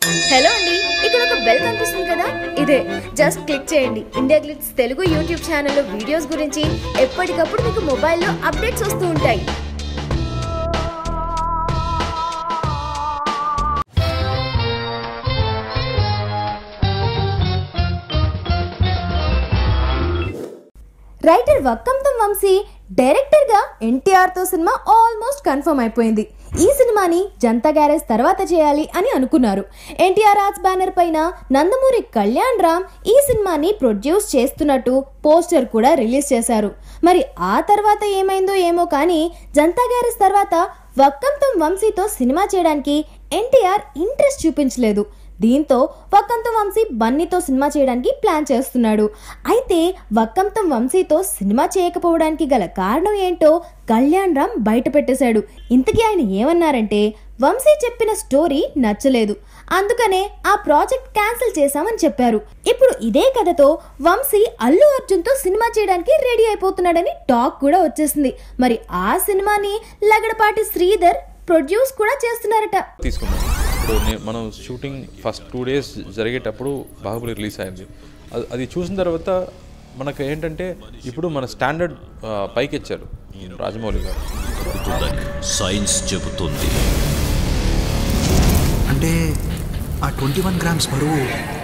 hello అండి ఇక్కడ ఒక బెల్ కనిపిస్తుంది కదా ఇదే జస్ట్ క్లిక్ చేయండి ఇండియా గ్లిట్స్ తెలుగు యూట్యూబ్ ఛానల్లో వీడియోస్ గురించి ఎప్పటికప్పుడు మీకు మొబైల్లో అప్డేట్స్ వస్తూ ఉంటాయి రైటర్ వక్కంతం వంశీ డైరెక్టర్ గా ఎన్టీఆర్ తో సినిమా ఆల్మోస్ట్ కన్ఫర్మ్ అయిపోయింది ఈ సినిమాని జనతా గ్యారేజ్ తర్వాత చేయాలి అని అనుకున్నారు ఎన్టీఆర్ ఆర్ట్స్ బ్యానర్ పైన నందమూరి కళ్యాణ్ రామ్ ఈ సినిమాని ప్రొడ్యూస్ చేస్తున్నట్టు పోస్టర్ కూడా రిలీజ్ చేశారు మరి ఆ తర్వాత ఏమైందో ఏమో కానీ జనతా గ్యారేజ్ తర్వాత వక్కంతం వంశీతో సినిమా చేయడానికి ఎన్టీఆర్ ఇంట్రెస్ట్ చూపించలేదు దీంతో వక్కంతం వంశీ బన్నీతో సినిమా చేయడానికి ప్లాన్ చేస్తున్నాడు అయితే వక్కంతం వంశీతో సినిమా చేయకపోవడానికి గల కారణం ఏంటో కళ్యాణ్ రామ్ బయట పెట్టేశాడు ఇంతకీ ఆయన ఏమన్నారంటే వంశీ చెప్పిన స్టోరీ నచ్చలేదు అందుకనే ఆ ప్రాజెక్ట్ క్యాన్సిల్ చేశామని చెప్పారు ఇప్పుడు ఇదే కథతో వంశీ అల్లు అర్జున్తో సినిమా చేయడానికి రెడీ అయిపోతున్నాడని టాక్ కూడా వచ్చేసింది మరి ఆ సినిమాని లగడపాటి శ్రీధర్ ప్రొడ్యూస్ కూడా చేస్తున్నారట తీసుకున్నాం ఇప్పుడు నే- మనం షూటింగ్ ఫస్ట్ టూ డేస్ జరిగేటప్పుడు బాహుబలి రిలీజ్ అయింది అది- అది చూసిన తర్వాత మనకు ఏంటంటే ఇప్పుడు మన స్టాండర్డ్ పైకి ఇచ్చారు రాజమౌళి గారు చెబుతుందని సైన్స్ చెబుతుంది అంటే ఆ ట్వంటీ వన్ గ్రామ్స్ బరువు